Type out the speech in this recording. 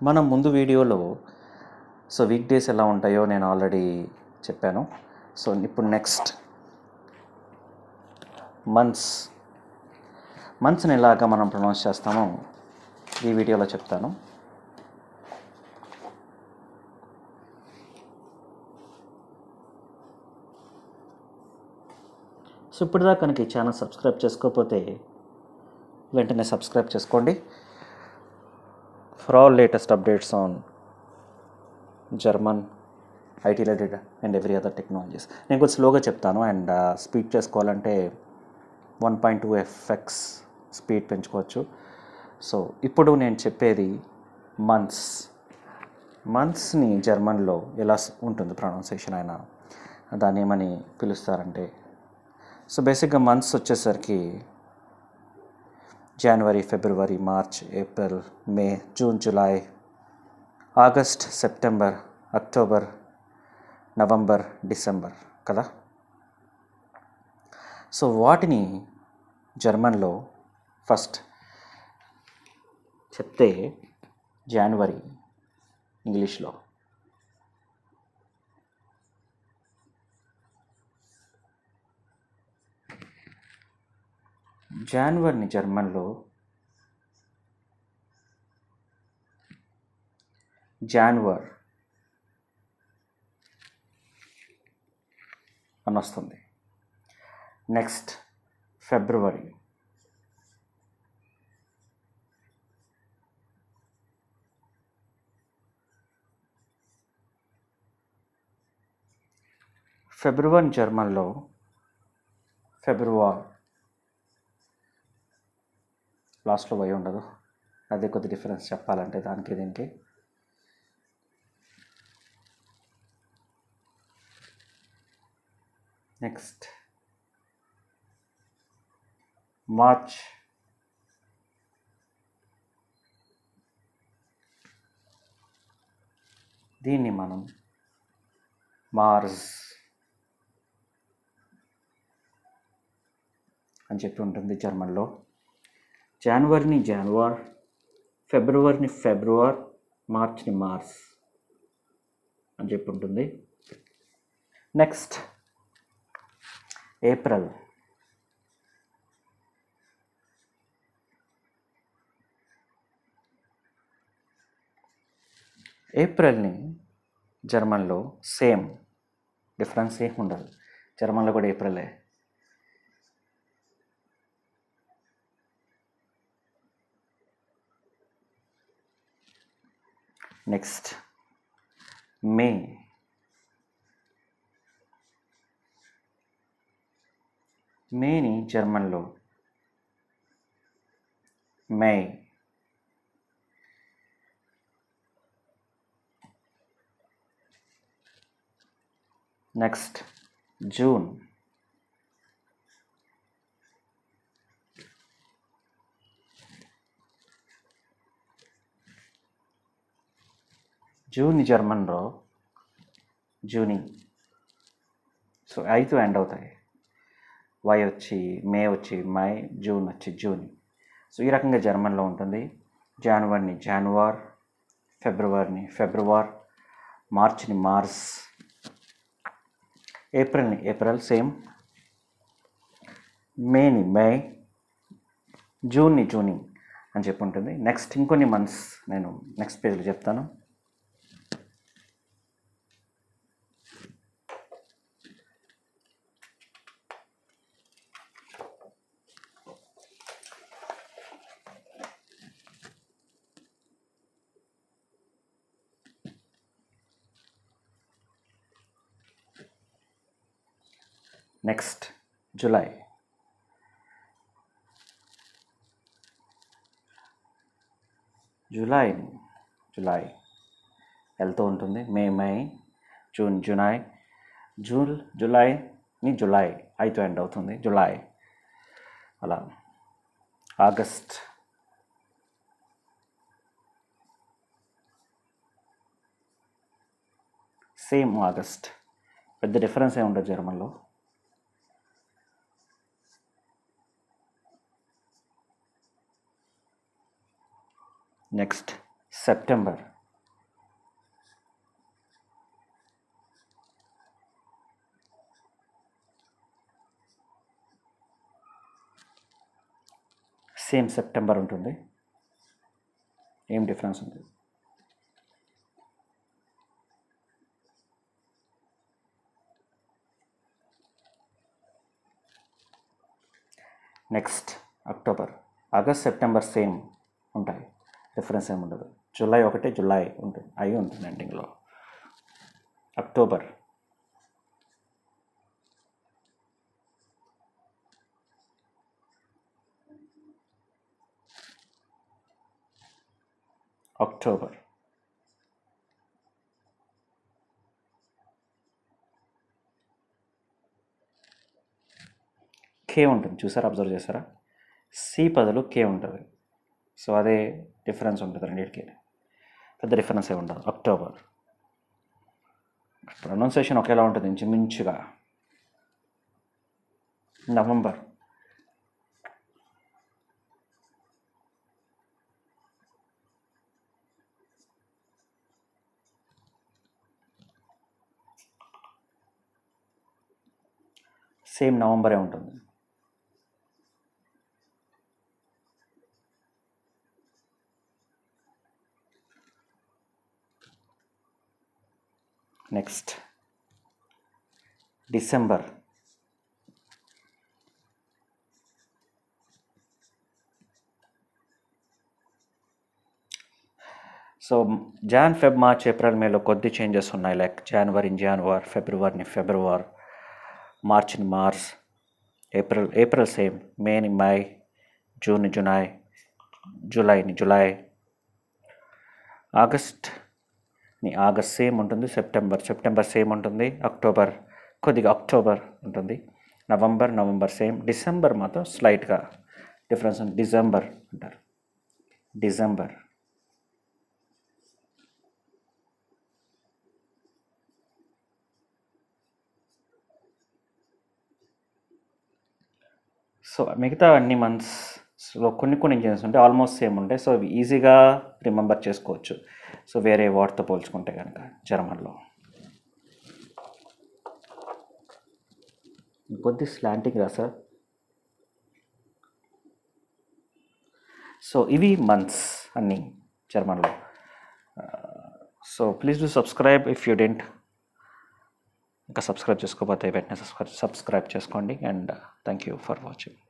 మనం ముందు వీడియోలో సో వీక్ డేస్ ఎలా ఉంటాయో నేను ఆల్రెడీ చెప్పాను సో ఇప్పుడు నెక్స్ట్ మంత్స్ మంత్స్ని ఎలాగ మనం ప్రొనౌన్స్ చేస్తామో ఈ వీడియోలో చెప్తాను సో ఇప్పటిదాకా కనుక ఈ ఛానల్ సబ్స్క్రైబ్ చేసుకోకపోతే వెంటనే సబ్స్క్రైబ్ చేసుకోండి for all latest updates on German IT related and every other technologies నేను కొంచెం స్లోగా చెప్తాను అండ్ స్పీడ్ చేసుకోవాలంటే one point two FX speed పెంచుకోవచ్చు సో ఇప్పుడు నేను చెప్పేది మంత్స్ మంత్స్ని జర్మన్లో ఎలా స్- ఉంటుంది ప్రొనౌన్సియేషన్ అయినా దాన్ని ఏమని పిలుస్తారంటే సో బేసిక్గా మంత్స్ వచ్చేసరికి జనవరి ఫిబ్రవరి March April May June July August September October November December కదా సో వాటిని జర్మన్లో ఫస్ట్ చెప్తే జనవరి ఇంగ్లీష్లో జాన్వర్ని జర్మన్లో జాన్వర్ అని వస్తుంది నెక్స్ట్ ఫిబ్రవరి ఫిబ్రవరి జర్మన్లో ఫిబ్రవరి లాస్ట్లో పోయి ఉండదు అదే కొద్ది డిఫరెన్స్ చెప్పాలంటే దానికి దీనికి నెక్స్ట్ మార్చ్ దీన్ని మనం మార్స్ అని చెప్పి ఉంటుంది జర్మన్లో జనవరిని జాన్వార్ ఫిబ్రవరిని ఫిబ్రవర్ మార్చ్ని మార్స్ అని చెప్పి ఉంటుంది నెక్స్ట్ ఏప్రిల్ ఏప్రిల్ని జర్మన్లో సేమ్ డిఫరెన్స్ ఏం ఉండదు జర్మన్లో కూడా ఏప్రిలే నెక్స్ట్ మే మేని జర్మన్లో మే నెక్స్ట్ జూన్ జూన్ జర్మన్లో జూని సో ఐదు ఎండ్ అవుతాయి వై వచ్చి మే వచ్చి మై జూన్ వచ్చి జూన్ సో ఈ రకంగా జర్మన్లో ఉంటుంది జనవరిని జాన్వార్ ఫిబ్రవరిని ఫిబ్రవర్ మార్చ్ని మార్స్ ఏప్రిల్ని ఏప్రిల్ సేమ్ మేని మే జూన్ని జూని అని చెప్పి ఉంటుంది నెక్స్ట్ ఇంకొన్ని మంత్స్ నేను నెక్స్ట్ పేజ్లో చెప్తాను నెక్స్ట్ జూలై జూలై జూలై వెళ్తూ ఉంటుంది May May June July June జూలైని జూలై ఐతో ఎండ్ అవుతుంది జూలై అలా ఆగస్ట్ సేమ్ ఆగస్ట్ పెద్ద డిఫరెన్స్ ఏమి ఉండదు జర్మన్లో నెక్స్ట్ సెప్టెంబర్ సేమ్ సెప్టెంబర్ ఉంటుంది ఏం డిఫరెన్స్ ఉంది next October August September same ఉంటాయి డిఫరెన్స్ ఏమి ఉండదు జూలై ఒకటే జూలై ఉంటుంది అయి ఉంటుంది ఎండింగ్లో అక్టోబర్ అక్టోబర్ కే ఉంటుంది చూసారా అబ్జర్వ్ చేస్తారా సి బదులు కే ఉంటుంది సో అదే డిఫరెన్స్ ఉంటుంది రెండింటికి పెద్ద డిఫరెన్స్ ఏ ఉండదు అక్టోబర్ ప్రొనౌన్సియేషన్ ఒకేలా ఉంటుంది ఇంచుమించుగా నవంబర్ సేమ్ నవంబరే ఉంటుంది next December so Jan Feb March April మేలో కొద్ది చేంజెస్ ఉన్నాయి లైక్ జనవరిని జనవర్ ఫిబ్రవరిని ఫిబ్రవర్ మార్చిని మార్చ్ ఏప్రిల్ ఏప్రిల్ సేమ్ మేని మై జూన్ జులై జూలైని జూలై ఆగస్ట్ని ఆగస్ట్ సేమ్ ఉంటుంది సెప్టెంబర్ సెప్టెంబర్ సేమ్ ఉంటుంది అక్టోబర్ కొద్దిగా అక్టోబర్ ఉంటుంది నవంబర్ నవంబర్ సేమ్ డిసెంబర్ మాత్రం స్లైట్గా డిఫరెన్స్ ఉంది డిసెంబర్ అంటారు డిసెంబర్ సో మిగతా అన్ని మంత్స్లో కొన్ని కొన్ని ఇంజనీర్స్ ఉంటాయి ఆల్మోస్ట్ సేమ్ ఉంటాయి సో అవి ఈజీగా రిమెంబర్ చేసుకోవచ్చు సో వేరే వాటితో పోల్చుకుంటే కనుక జర్మన్లో కొద్ది స్లాంటింగ్ రా సార్ సో ఇవి మంత్స్ అన్నీ జర్మన్లో so please do subscribe if you don't ఇంకా సబ్స్క్రైబ్ చేసుకోకపోతే వెంటనే సబ్స్క్రైబ్ సబ్స్క్రైబ్ చేసుకోండి and thank you for watching